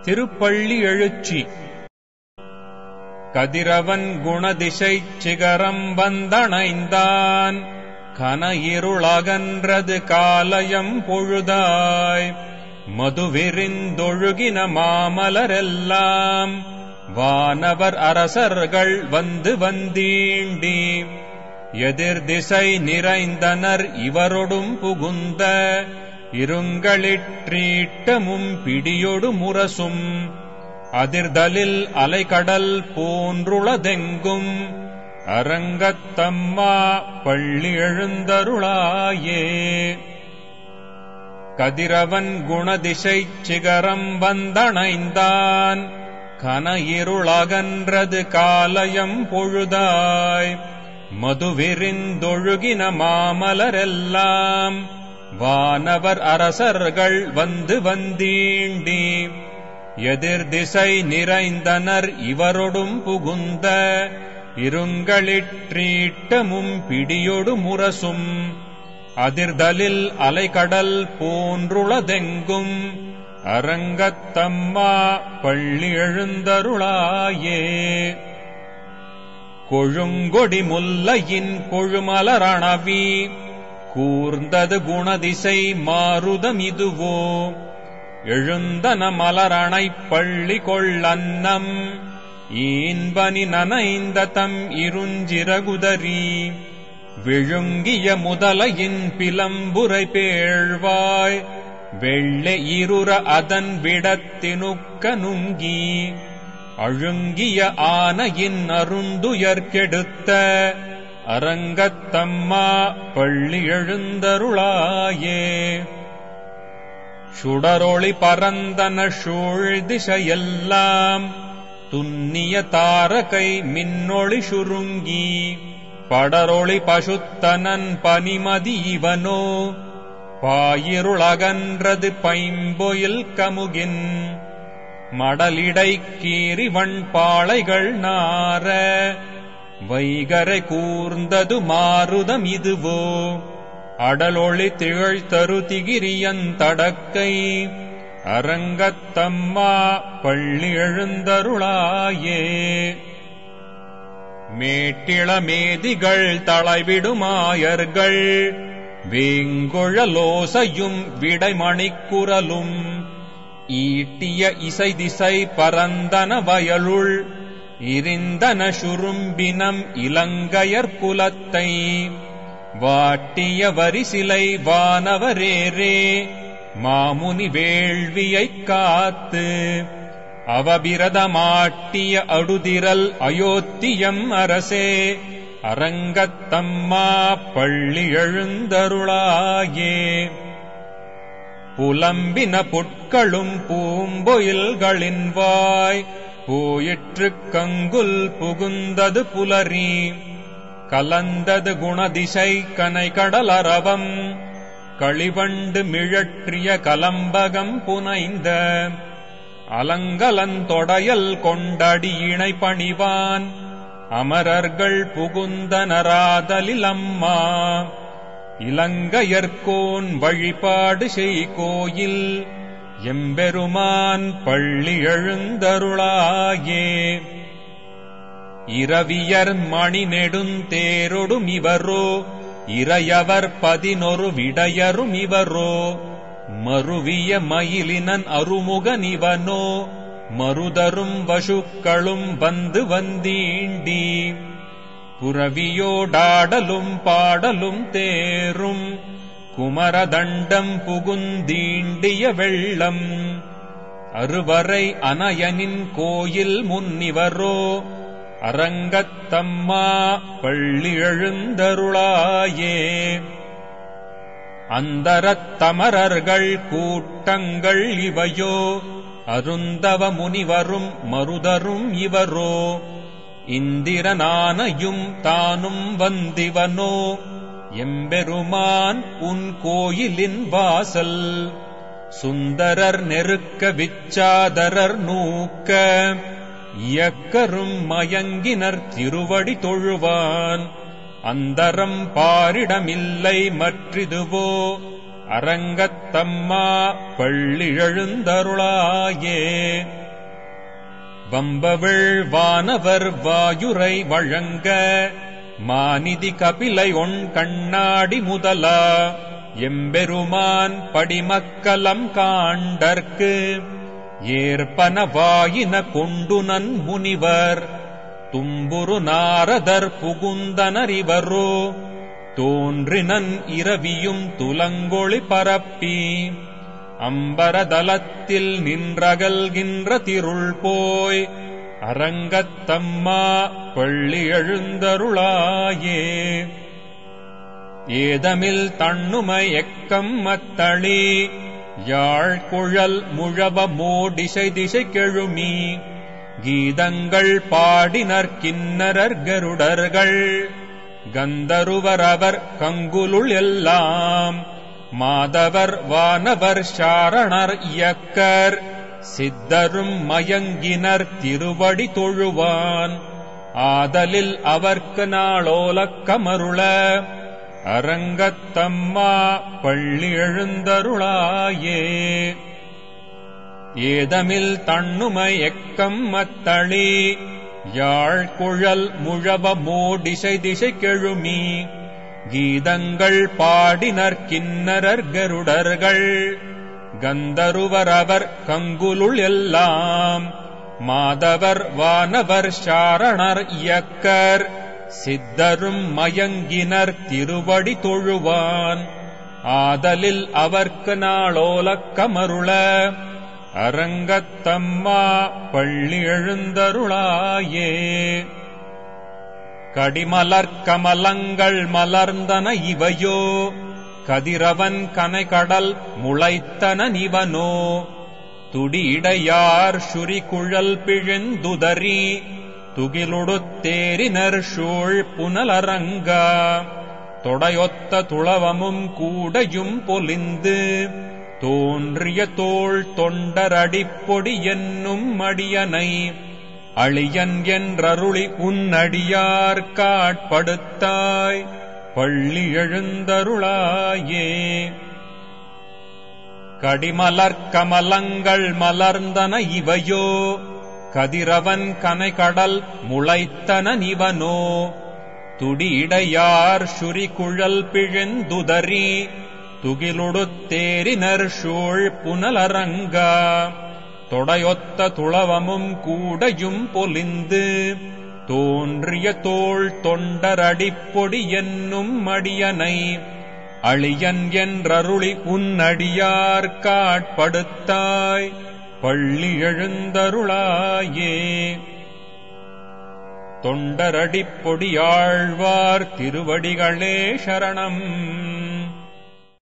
திருப்பள்ளி எழுச்சி கதிரவன் குணதிசைச் சிகரம் வந்தணைந்தான் கன இருளகன்றது காலயம் பொழுதாய் மதுவிரிந்தொழுகின மாமலரெல்லாம் வானவர் அரசர்கள் வந்து வந்தீண்டி எதிர் திசை நிறைந்தனர் இவரொடும் புகுந்த இருங்களிற்றீட்டமும் பிடியொடு முரசும் அதிர்தலில் அலைகடல் போன்றுளதெங்கும் அரங்கத்தம்மா பள்ளி எழுந்தருளாயே கதிரவன் குணதிசைச் சிகரம் வந்தணைந்தான் கன இருளகன்றது காலயம் பொழுதாய் மதுவிரிந்தொழுகின மாமலரெல்லாம் வானவர் அரசர்கள் வந்து வந்தீண்டி எதிர் திசை நிறைந்தனர் இவரொடும் புகுந்த இருங்களிற்றீட்டமும் பிடியொடு முரசும் அதிர்தலில் அலைகடல் போன்றுளதெங்கும் அரங்கத்தம்மா பள்ளி எழுந்தருளாயே கொழுங்கொடி முல்லையின் கொழுமலரணவி கூர்ந்தது குணதிசை மாருதம் இதுவோ எழுந்தன மலரணைப் பள்ளி கொள்ளன்னம் ஈன்பனி நனைந்த தம் இருஞ்சிறகுதரி விழுங்கிய முதலையின் பிலம்புரை பேழ்வாய் வெள்ளை இருற அதன் விடத்தினுக்க நுங்கி அழுங்கிய ஆனையின் அருந்துயர் கெடுத்த அரங்கத்தம்மா பள்ளி எழுந்தருளாயே சுடரொளி பரந்தன சூழ் திசையெல்லாம் துன்னிய தாரகை மின்னொளி சுருங்கி படரொளி பசுத்தனன் பனிமதி இவனோ பாயிருளகன்றது பைம்பொயில் கமுகின் மடலிடை கீறிவன் பாளைகள் நார வைகரை கூர்ந்தது மாருதம் இதுவோ அடலொளி திகழ் தரு திகிரியந்தடக்கை அரங்கத்தம்மா பள்ளி எழுந்தருளாயே மேட்டிளமேதிகள் தளைவிடுமாயர்கள் வேங்குழலோசையும் விடைமணிக்குரலும் ஈட்டிய இசை திசை பரந்தன வயலுள் இருந்தன சுரும்பினம் இலங்கையர் குலத்தை வாட்டிய வரிசிலை வானவரேரே மாமுனி வேள்வியைக் காத்து அவபிரதமாட்டிய அடுதிரல் அயோத்தியம் அரசே அரங்கத்தம்மா பள்ளி எழுந்தருளாயே புலம்பின புட்களும் பூம்பொயில்களின் வாய் போயிற்று கங்குல் புகுந்தது புலரி கலந்தது குணதிசை கனை கடலரவம் களிவண்டு மிழற்றிய கலம்பகம் புனைந்த அலங்கலந்தொடையல் கொண்டடியினை பணிவான் அமரர்கள் புகுந்தனராதலில் அம்மா இலங்கையர்கோன் வழிபாடு செய் கோயில் எம்பெருமான் பள்ளி எழுந்தருளாயே இரவியர் மணி நெடுந்தேரொடும் இவரோ இறையவர் பதினொரு விடையரும் இவரோ மருவிய மயிலினன் அருமுகனிவனோ மருதரும் வசுக்களும் வந்து வந்தீண்டி புறவியோடாடலும் பாடலும் தேரும் குமரதண்டம் புகுந்தீண்டிய வெள்ளம் அறுவரை அனயனின் கோயில் முன்னிவரோ அரங்கத்தம்மா பள்ளி எழுந்தருளாயே அந்தரத்தமரர்கள் கூட்டங்கள் இவையோ அருந்தவ முனிவரும் மருதரும் இவரோ இந்திரனானையும் தானும் வந்திவனோ எம்பெருமான் உன் கோயிலின் வாசல் சுந்தரர் நெருக்க விச்சாதரர் நூக்க இயக்கரும் மயங்கினர் திருவடி தொழுவான் அந்தரம் பாரிடமில்லை மற்றிதுவோ அரங்கத்தம்மா பள்ளியெழுந்தருளாயே வம்பவிழ் வானவர் வாயுரை வழங்க மாநிதி கபிலை ஒன் கண்ணாடி முதலா எம்பெருமான் படிமக்கலம் காண்டற்கு ஏற்பன வாயின கொண்டுனன் முனிவர் தும்புரு நாரதர் புகுந்தனரிவரோ தோன்றினன் இரவியும் துலங்கொளி பரப்பி அம்பரதலத்தில் நின்றகல்கின்ற திருள் போய் அரங்கத்தம்மா பள்ளி எழுந்தருளாயே ஏதமில் தண்ணுமை எக்கம் மத்தளி யாழ்குழல் முழவ மோடிசை திசை கெழுமி கீதங்கள் பாடினர் கிண்ணரர் கருடர்கள் கந்தருவரவர் கங்குலுள் எல்லாம் மாதவர் வானவர் சாரணர் இயக்கர் சித்தரும் மயங்கினர் திருவடி தொழுவான் ஆதலில் அவர்க்கு நாளோலக்கமருள அரங்கத்தம்மா பள்ளி எழுந்தருளாயே ஏதமில் தண்ணுமை எக்கம் மத்தளி யாழ்குழல் முழவ மோடிசை திசை கெழுமி கீதங்கள் பாடினர் கிண்ணரர் கருடர்கள் கந்தருவரவர் கங்குலுள் எல்லாம் மாதவர் வானவர் சாரணர் இயக்கர் சித்தரும் மயங்கினர் திருவடி தொழுவான் ஆதலில் அவர்க்கு நாளோலக்கமருள அரங்கத்தம்மா பள்ளி எழுந்தருளாயே கடிமலர் கமலங்கள் மலர்ந்தன இவையோ கதிரவன் கனைகடல் முளைத்தன நிவனோ துடியிடையார் சுரிகுழல் பிழிந்துதறி துகிலுடுத்தேரினர் சூழ் புனலரங்கா தொடையொத்த துளவமும் கூடையும் பொலிந்து தோன்றிய தோள் தொண்டரடிப்பொடி என்னும் அடியனை அழியன் என்றருளி உன்னடியார் காட்படுத்தாய் பள்ளி எழுந்தருளாயே கடிமலர் கமலங்கள் மலர்ந்தன இவையோ கதிரவன் கனைகடல் முளைத்தன நிவனோ துடியிடையார் சுரிகுழல் பிழிந்துதறி துகிலுடுத்தேரினர் சூழ் புனலரங்கா தொடையொத்த துளவமும் கூடையும் பொலிந்து தோன்றிய தோள் தொண்டரடிப்பொடி என்னும் அடியனை அழியன் என்றருளி உன்னடியார் காட்படுத்தாய் பள்ளி எழுந்தருளாயே தொண்டரடிப்பொடியாழ்வார் திருவடிகளே சரணம்